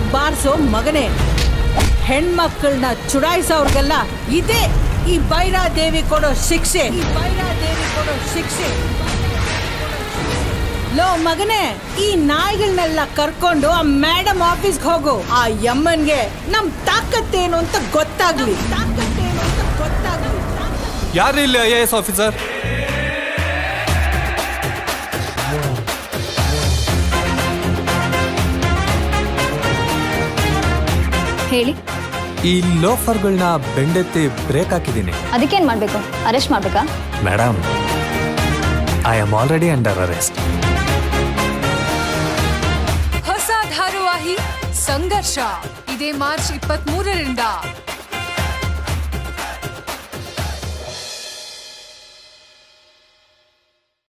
ಬಾರಿಸೋ ಮಗನೇ ಹೆಣ್ಮಕ್ಳನ್ನ ಚುಡಾಯಿಸೋರ್ಗೆಲ್ಲ ಇದೇ ಈ ಬೈರಾದೇವಿ ಕೊಡೋ ಶಿಕ್ಷೆ ಈ ಬೈರಾದೇವಿ ಕೊಡೋ ಶಿಕ್ಷೆ ಲೋ ಮಗನೇ ಈ ನಾಯಿಗಳನ್ನೆಲ್ಲ ಕರ್ಕೊಂಡು ಆ ಮೇಡಮ್ ಆಫೀಸ್ಗೆ ಹೋಗು ಆ ಯಮ್ಮನ್ಗೆ ನಮ್ ತಾಕತ್ತೇನು ಅಂತ ಗೊತ್ತಾಗ್ಲಿ ತಾಕತ್ತೇನು ಅಂತ ಗೊತ್ತಾಗ್ಲಿ ಯಾರು ಇಲ್ಲಿ ಐ ಎ ಎಸ್ ಆಫೀಸರ್ ಹೇಳಿ ಈ ಲೋಫರ್ಗಳನ್ನ ಬೆಂಡೆತ್ತಿ ಬ್ರೇಕ್ ಹಾಕಿದ್ದೀನಿ ಅದಕ್ಕೇನ್ ಮಾಡ್ಬೇಕು ಅರೆಸ್ಟ್ ಮಾಡ್ಬೇಕಾ madam I am already under arrest ಹೊಸ ಧಾರಾವಾಹಿ ಸಂಘರ್ಷ ಇದೇ ಮಾರ್ಚ್ ಇಪ್ಪತ್ತ್ ಮೂರರಿಂದ